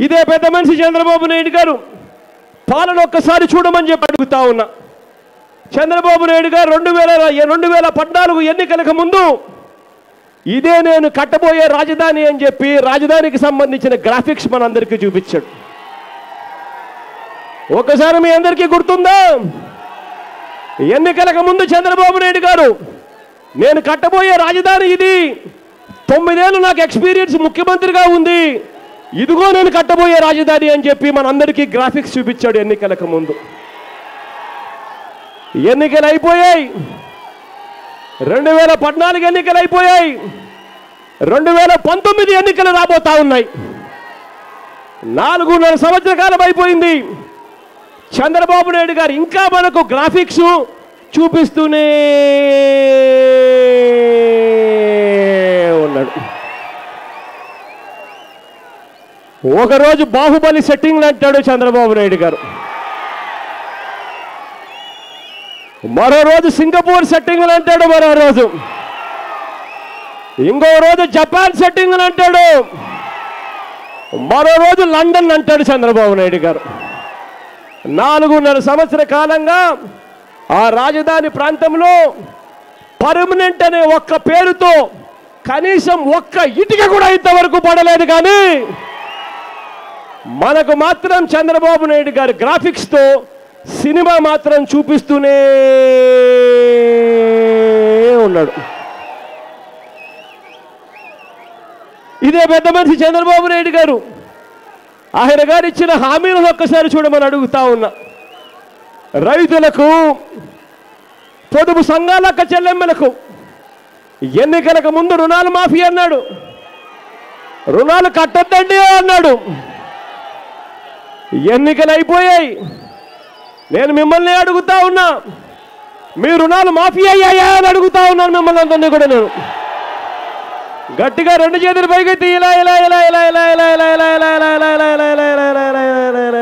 ఇదే పెద్ద మనిషి చంద్రబాబు నాయుడు గారు పాలన ఒక్కసారి చూడమని చెప్పి అడుగుతా ఉన్నా చంద్రబాబు నాయుడు గారు రెండు వేల రెండు వేల పద్నాలుగు ఎన్నికలకు ముందు ఇదే నేను కట్టబోయే రాజధాని అని చెప్పి రాజధానికి సంబంధించిన గ్రాఫిక్స్ మనందరికీ చూపించాడు ఒకసారి మీ అందరికీ గుర్తుందా ఎన్నికలకు ముందు చంద్రబాబు నాయుడు గారు నేను కట్టబోయే రాజధాని ఇది తొమ్మిదేళ్ళు నాకు ఎక్స్పీరియన్స్ ముఖ్యమంత్రిగా ఉంది ఇదిగో నేను కట్టబోయే రాజధాని అని చెప్పి మనందరికీ గ్రాఫిక్స్ చూపించాడు ఎన్నికలకు ముందు ఎన్నికలు అయిపోయాయి రెండు వేల పద్నాలుగు ఎన్నికలు అయిపోయాయి రెండు వేల పంతొమ్మిది ఎన్నికలు రాబోతా ఉన్నాయి నాలుగున్నర సంవత్సర కాలం అయిపోయింది చంద్రబాబు నాయుడు గారు ఇంకా మనకు గ్రాఫిక్స్ చూపిస్తూనే ఉన్నాడు ఒకరోజు బాహుబలి సెట్టింగ్ అంటాడు చంద్రబాబు నాయుడు గారు మరో రోజు సింగపూర్ సెట్టింగ్ అంటాడు మరో రోజు ఇంకో రోజు జపాన్ సెట్టింగ్ అంటాడు మరో రోజు లండన్ అంటాడు చంద్రబాబు నాయుడు గారు నాలుగున్నర సంవత్సర కాలంగా ఆ రాజధాని ప్రాంతంలో పర్మనెంట్ అనే ఒక్క పేరుతో కనీసం ఒక్క ఇటుక కూడా ఇంతవరకు పడలేదు కానీ మనకు మాత్రం చంద్రబాబు నాయుడు గారి గ్రాఫిక్స్తో సినిమా మాత్రం చూపిస్తూనే ఉన్నాడు ఇదే పెద్ద మనిషి చంద్రబాబు నాయుడు గారు ఆయన గారు ఇచ్చిన హామీలను ఒక్కసారి చూడమని అడుగుతా ఉన్నా రైతులకు పొదుపు సంఘాలక్క చెల్లెమ్మలకు ఎన్నికలకు ముందు రుణాలు మాఫీ అన్నాడు రుణాలు కట్టొద్దండి అన్నాడు ఎన్నికలు అయిపోయాయి నేను మిమ్మల్ని అడుగుతా ఉన్నా మీ రుణాలు మాఫీ అయ్యాయా అని అడుగుతా ఉన్నాను మిమ్మల్ని అందరినీ కూడా నేను గట్టిగా రెండు చేతులు పైకెత్తి ఇలా ఇలా ఇలా ఇలా ఇలా ఇలా ఇలా ఇలా ఇలా ఇలా ఇలా ఇలా ఇలా ఇలా ఇలా ఇలా ఇలా ఇలా ఇలా